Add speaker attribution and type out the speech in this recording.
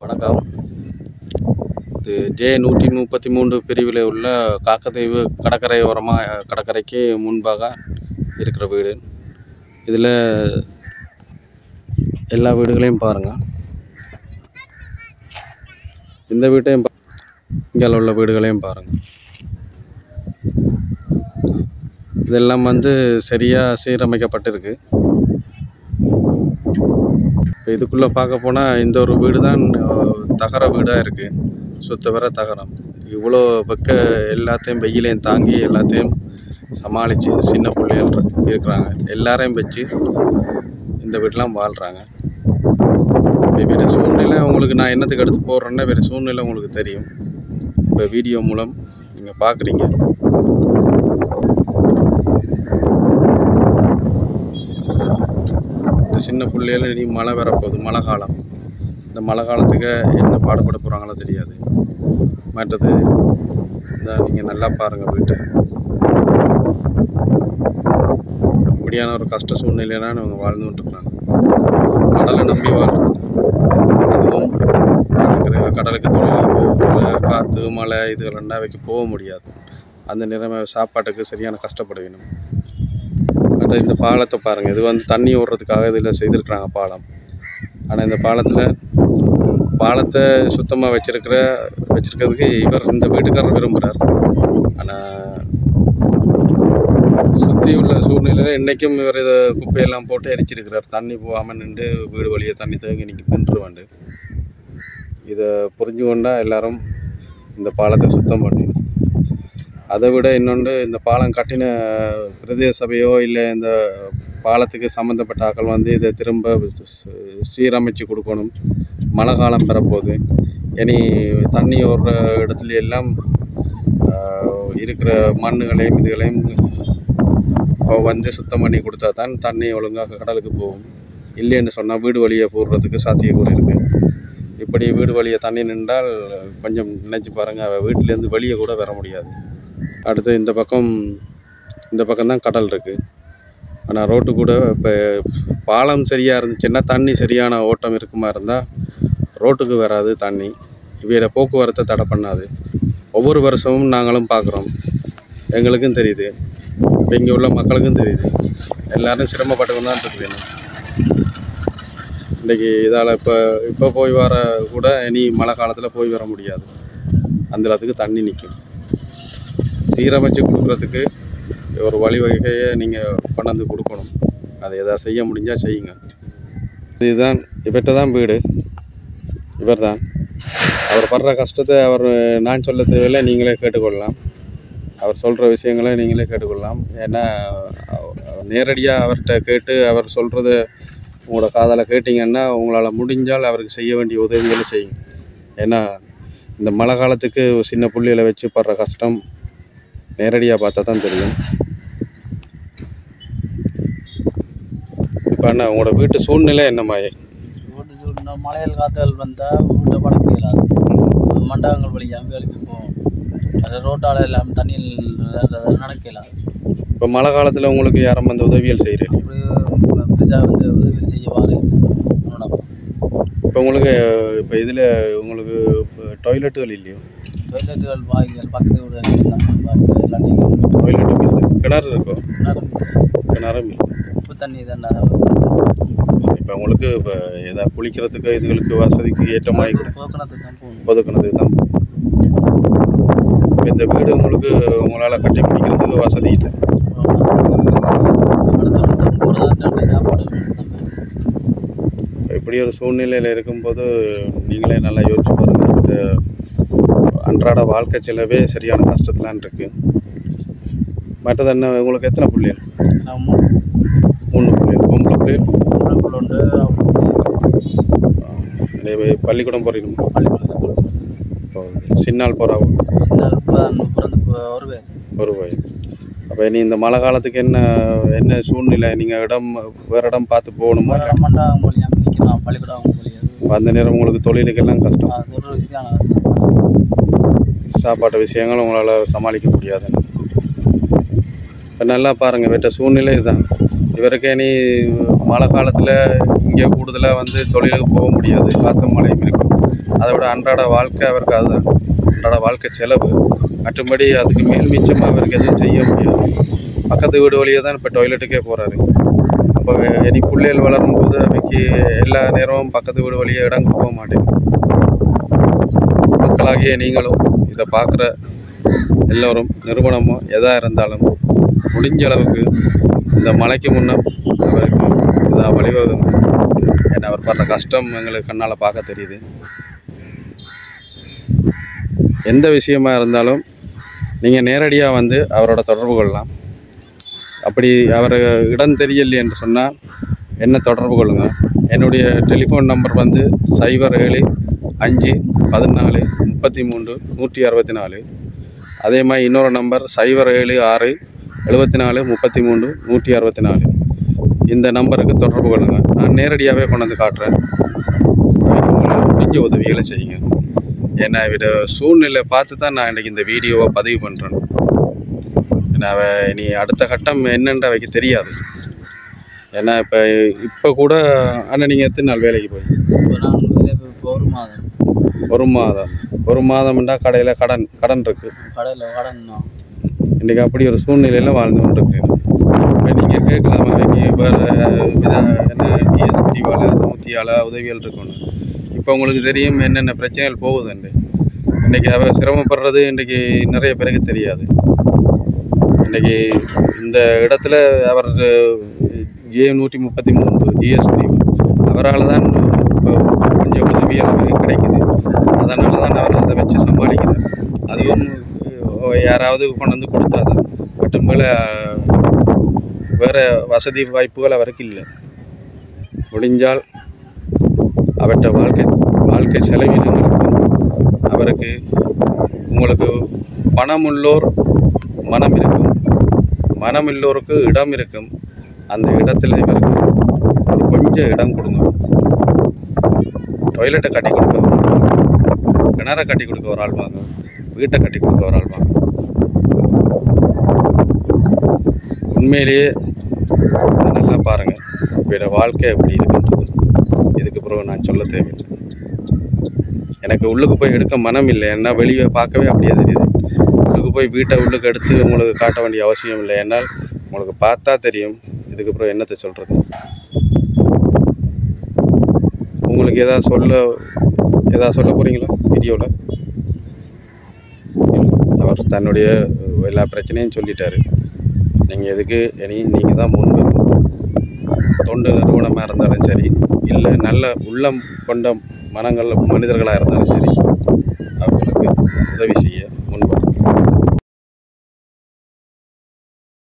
Speaker 1: வணக்கம் இது ஜே நூற்றி முப்பத்தி மூன்று பிரிவில் உள்ள காக்கத்தீவு கடற்கரை ஓரமாக கடற்கரைக்கு முன்பாக இருக்கிற வீடு இதில் எல்லா வீடுகளையும் பாருங்கள் இந்த வீட்டையும் பா- இங்கே உள்ள வீடுகளையும் பாருங்கள் இதெல்லாம் வந்து சரியாக சீரமைக்கப்பட்டிருக்கு இப்போ இதுக்குள்ளே பார்க்க போனால் இந்த ஒரு வீடு தான் அஹ், தகர வீடாக இருக்குது சுத்த வர தகரம் இவ்வளோ பக்க எல்லாத்தையும் வெயிலையும் தாங்கி எல்லாத்தையும் சமாளித்து சின்ன பிள்ளைகள் இரு- இருக்கிறாங்க எல்லாரையும் வச்சு இந்த வீட்டிலாம் வாழ்கிறாங்க வேறு சூழ்நிலை உங்களுக்கு நான் என்னத்துக்கு எடுத்து போடுறேன்னா வேறு சூழ்நிலை உங்களுக்கு தெரியும் இப்போ வீடியோ மூலம் நீங்கள் பார்க்குறீங்க இந்த சின்ன பிள்ளைகள் இனி மழை வரப்போகுது மழை காலம் இந்த மழை காலத்துக்கு என்ன பாடுபட போகிறாங்களோ தெரியாது மற்றது இந்த நீங்கள் நல்லா பாருங்கள் வீட்டை இப்படியான ஒரு கஷ்ட சூழ்நிலையில இவங்க வாழ்ந்து கொண்டிருக்கிறாங்க கடலை நம்பி வாழ்கிறாங்க அதுவும் கடற்கரை கடலுக்கு தொழிலுக்கு போகல காற்று மழை இதுகளெல்லாம் வைக்க போக முடியாது அந்த நிலைமை சாப்பாட்டுக்கு சரியான கஷ்டப்பட வேணும் ஆனால் இந்த பாலத்தை பாருங்கள் இது வந்து தண்ணி ஓடுறதுக்காக இதில் செய்திருக்கிறாங்க பாலம் ஆனால் இந்த பாலத்தில் பாலத்தை சுத்தமாக வச்சிருக்கிற வச்சிருக்கிறதுக்கு இவர் இந்த வீட்டுக்காரர் விரும்புகிறார் ஆனால் சுற்றி உள்ள சூழ்நிலையில் இன்றைக்கும் இவர் இதை குப்பையெல்லாம் போட்டு எரிச்சிருக்கிறார் தண்ணி போகாமல் நின்று வீடு வழியே தண்ணி தேங்கி நிற்க நின்று வேண்டு இதை புரிஞ்சு கொண்டா எல்லாரும் இந்த பாலத்தை சுத்தம் பண்ணி அதை விட இன்னொன்று இந்த பாலம் கட்டின பிரதேச சபையோ இல்லை இந்த பாலத்துக்கு சம்மந்தப்பட்ட ஆட்கள் வந்து இதை திரும்ப ச- சீரமைச்சு கொடுக்கணும் மழை காலம் பெறப்போகுது இனி தண்ணி ஓடுற இடத்துல எல்லாம் ஆஹ், இருக்கிற மண்ணுகளையும் இதுகளையும் அவ வந்து சுத்தம் பண்ணி கொடுத்தா தான் தண்ணி ஒழுங்காக கடலுக்கு போகும் இல்லைன்னு சொன்னால் வீடு வழியை போடுறதுக்கு சாத்தியக்கூறு இருக்குது இப்படி வீடு வழியை தண்ணி நின்றால் கொஞ்சம் நினச்சி பாருங்கள் வீட்டிலேருந்து வெளியே கூட வர முடியாது அடுத்து இந்த பக்கம் இந்த பக்கம் தான் கடல் இருக்குது ஆனால் ரோட்டு கூட இப்போ பாலம் சரியாக இருந்துச்சுன்னா தண்ணி சரியான ஓட்டம் இருக்குமா இருந்தால் ரோட்டுக்கு வராது தண்ணி இவையோட போக்குவரத்தை தடை பண்ணாது ஒவ்வொரு வருஷமும் நாங்களும் பார்க்குறோம் எங்களுக்கும் தெரியுது இப்போ இங்கே உள்ள மக்களுக்கும் தெரியுது எல்லாரும் சிரமப்பட்டு தான் இருக்குது இன்றைக்கி இதால் இப்போ இப்போ போய் வர கூட இனி மழை காலத்தில் போய் வர முடியாது அந்த இடத்துக்கு தண்ணி நிற்கும் சீரமைச்சு கொடுக்குறதுக்கு ஒரு வழிவகையை நீங்கள் கொண்டாந்து கொடுக்கணும் அதை எதாவது செய்ய முடிஞ்சால் செய்யுங்க இதுதான் இவர்கிட்ட தான் வீடு இவர் தான் அவர் படுற கஷ்டத்தை அவர் நான் சொல்ல தேவையில்லை நீங்களே கேட்டுக்கொள்ளலாம் அவர் சொல்கிற விஷயங்களை நீங்களே கேட்டுக்கொள்ளலாம் ஏன்னா நேரடியாக அவர்கிட்ட கேட்டு அவர் சொல்கிறத உங்களோட காதால் கேட்டிங்கன்னா உங்களால் முடிஞ்சால் அவருக்கு செய்ய வேண்டிய உதவிகளை செய்யுங்க ஏன்னா இந்த மழை காலத்துக்கு சின்ன புள்ளிகளை வச்சு படுற கஷ்டம் நேரடியாக பார்த்தா தான் தெரியும் இப்போ என்ன உங்களோட வீட்டு சூழ்நிலை என்னம்மா
Speaker 2: வீட்டு சூழ்நிலை மழையில் காற்றுகள் வந்தால் வீட்டை படுக்க இயலாது மண்டபங்கள் வழியாக வேலைக்கு போகும் அது ரோட்டால் எல்லாம் தண்ணியில் நடக்க இயலாது
Speaker 1: இப்போ மழை காலத்தில் உங்களுக்கு யாரும் அந்த உதவிகள் செய்கிறீங்க
Speaker 2: அப்படி பிரஜா வந்து உதவி செய்ய வாரு
Speaker 1: இப்போ உங்களுக்கு இப்போ இதில் உங்களுக்கு டாய்லெட்டுகள் இல்லையோ
Speaker 2: டொய்லெட்டுகள் வாய்கள் பக்கத்து வீடு வாய்கள் எல்லாத்தையும்
Speaker 1: டாய்லெட்டும் இல்லை கிணறு இருக்கோ
Speaker 2: கிணறு
Speaker 1: கிணறும் இல்லை
Speaker 2: உப்பு தண்ணி தான்
Speaker 1: இப்போ உங்களுக்கு இப்போ ஏதாவது குளிக்கிறதுக்கு இதுகளுக்கு வசதிக்கு ஏற்ற மாதிரி கூட
Speaker 2: போக்குனத்துக்கு தான் போகணும்
Speaker 1: ஒதுக்குனது தான் இப்ப இந்த வீடு உங்களுக்கு உங்களால் கட்டி முடிக்கிறதுக்கு வசதி இல்லை
Speaker 2: அடுத்தடுத்து போகிறதா சாப்பாடு
Speaker 1: இப்ப இப்படி ஒரு சூழ்நிலையில் இருக்கும்போது நீங்களே நல்லா யோசிச்சு பாருங்கள் ஒரு அன்றாட வாழ்க்கை செலவே சரியான கஷ்டத்துலான் இருக்கு மற்றது என்ன உங்களுக்கு எத்தனை பிள்ளைகள்
Speaker 2: நம்ம
Speaker 1: மூணு பிள்ளைகள் பொம்பளை பிள்ளைகள்
Speaker 2: உணவுக்குள்ள உண்டு
Speaker 1: நிறைய பள்ளிக்கூடம் போகிறீங்க
Speaker 2: பள்ளிக்கூடம் ஸ்கூல்
Speaker 1: சின்னால் போகிறாங்க
Speaker 2: சின்ன இப்பதான் பிறந்து ப- வருவேன்
Speaker 1: ஒரு வயது அப்போ நீ இந்த மழை காலத்துக்கு என்ன என்ன சூழ்நிலை நீங்கள் இடம் வேறு இடம் பார்த்து போகணுமா
Speaker 2: வேற மண்டபம் வழியாக நிற்கலாம் பள்ளிக்கூடம் வழியாக
Speaker 1: அந்த நேரம் உங்களுக்கு தொழிலுக்கெல்லாம் கஷ்டம்
Speaker 2: அது ஒரு ரீதியான அவசியம்
Speaker 1: சாப்பாட்டு விஷயங்கள் உங்களால் சமாளிக்க முடியாது இப்போ நல்லா பாருங்கள் இவற்ற சூழ்நிலை இதுதான் இவருக்கே நீ மழை காலத்தில் இங்கே கூடுதலாக வந்து தொழிலுக்கு போக முடியாது காற்று மழையும் இருக்கும் அவரோட அன்றாட வாழ்க்கை அவருக்கு அதுதான் அன்றாட வாழ்க்கை செலவு மற்றபடி அதுக்கு மேல் மிச்சமாக அவருக்கு எதுவும் செய்ய முடியாது பக்கத்து வீடு வழியே தான் இப்போ டாய்லெட்டுக்கே போகிறாரு அப்போ இனி பிள்ளைகள் வளரும் போது அவைக்கு எல்லா நேரமும் பக்கத்து வீடு வழியே இடம் கொடுக்க மாட்டேங்குது மக்களாகிய நீங்களும் இதை பார்க்குற எல்லோரும் நிறுவனமோ எதாக இருந்தாலும் முடிஞ்ச அளவுக்கு இந்த மழைக்கு முன்ன அவருக்கு இதாக வழிவகுங்க ஏன்னா அவர் படுற கஷ்டம் எங்களுக்கு கண்ணால் பார்க்க தெரியுது எந்த விஷயமா இருந்தாலும் நீங்கள் நேரடியாக வந்து அவரோட தொடர்பு கொள்ளலாம் அப்படி அவர் இடம் தெரியலை என்று சொன்னால் என்ன தொடர்பு கொள்ளுங்க என்னுடைய டெலிஃபோன் நம்பர் வந்து சைபர் ஏழு அஞ்சு பதினாலு முப்பத்தி மூன்று நூற்றி அறுபத்தி நாலு அதே மாதிரி இன்னொரு நம்பர் சைபர் ஏழு ஆறு எழுபத்தி நாலு முப்பத்தி மூணு நூற்றி அறுபத்தி நாலு இந்த நம்பருக்கு தொடர்பு கொள்ளுங்க நான் நேரடியாகவே கொண்டு வந்து காட்டுறேன் உங்களால் முடிஞ்ச உதவிகளை செய்யுங்க ஏன்னா இவட சூழ்நிலை பார்த்து தான் நான் இன்றைக்கி இந்த வீடியோவை பதிவு பண்ணுறேன் ஏன்னா அவ இனி அடுத்த கட்டம் என்னன்னு அவைக்கு தெரியாது ஏன்னா இப்போ இப்போ கூட அண்ணன் நீங்கள் எத்தனை நாள் வேலைக்கு போய்
Speaker 2: இப்போ நான் வேலை போய் இப்போ ஒரு மாதம்
Speaker 1: ஒரு மாதம் ஒரு மாதம்னா கடையில் கடன் கடன் இருக்குது
Speaker 2: கடையில் கடன் தான்.
Speaker 1: இன்றைக்கி அப்படி ஒரு சூழ்நிலையில் வாழ்ந்து கொண்டிருக்கிறேன் இப்போ நீங்கள் கேட்கலாம் அவைக்கு வேறு வித என்ன ஜிஎஸ் பிரிவால் சமுத்தியால் உதவிகள் இருக்கணும் இப்போ உங்களுக்கு தெரியும் என்னென்ன பிரச்சனைகள் போகுதுண்டு இன்றைக்கி அவ சிரமப்படுறது இன்றைக்கி நிறைய பேருக்கு தெரியாது இன்றைக்கி இந்த இடத்துல அவர் ஜே நூற்றி முப்பத்தி மூன்று ஜிஎஸ் பிரிவு அவரால் தான் இப்போ கொஞ்சம் உதவிகள் அவருக்கு கிடைக்குது அதனால தான் அவர் அதை வச்சு சமாளிக்கிறார் அதுவும் அஹ், யாராவது கொண்டு வந்து கொடுத்தாதான் மட்டும் மேலே வேறு வசதி வாய்ப்புகள் அவருக்கு இல்லை முடிஞ்சால் அவற்றை வாழ்க்கை வாழ்க்கை செலவினங்களுக்கும் அவருக்கு உங்களுக்கு பணம் உள்ளோர் மனம் இருக்கும் மனம் இல்லோருக்கு இடம் இருக்கும் அந்த இடத்துல இவருக்கு ஒரு கொஞ்சம் இடம் கொடுங்க டாய்லெட்டை கட்டி கொடுக்க ஒரு ஆள் வாங்க கிணறை கட்டி கொடுக்க ஒரு ஆள் வாங்க வீட்டை கட்டி கொடுக்க ஒரு ஆள் வாங்க உண்மையிலேயே இதை நல்லா பாருங்கள் இவரோட வாழ்க்கை எப்படி இருக்குன்றது இதுக்கு பிறகு நான் சொல்ல தேவையில்லை எனக்கு உள்ளுக்கு போய் எடுக்க மனம் இல்லை ஏன்னா வெளியே பார்க்கவே அப்படியே தெரியுது உள்ளுக்கு போய் வீட்டை உள்ளுக்கு எடுத்து உங்களுக்கு காட்ட வேண்டிய அவசியம் இல்லை என்னால் உங்களுக்கு பார்த்தா தெரியும் இதுக்கு அப்புறம் என்னத்தை சொல்கிறது உங்களுக்கு எதாவது சொல்ல எதாவது சொல்ல போகிறீங்களா வீடியோவில் அவர் தன்னுடைய எல்லா பிரச்சனையும் சொல்லிட்டாரு நீங்கள் எதுக்கு இனி நீங்கள் தான் முன் வரணும் தொண்டு நிறுவனமாக இருந்தாலும் சரி இல்லை நல்ல உள்ளம் கொண்ட மனங்கள் மனிதர்களாக இருந்தாலும் சரி அவர்களுக்கு உதவி செய்ய முன்வரும்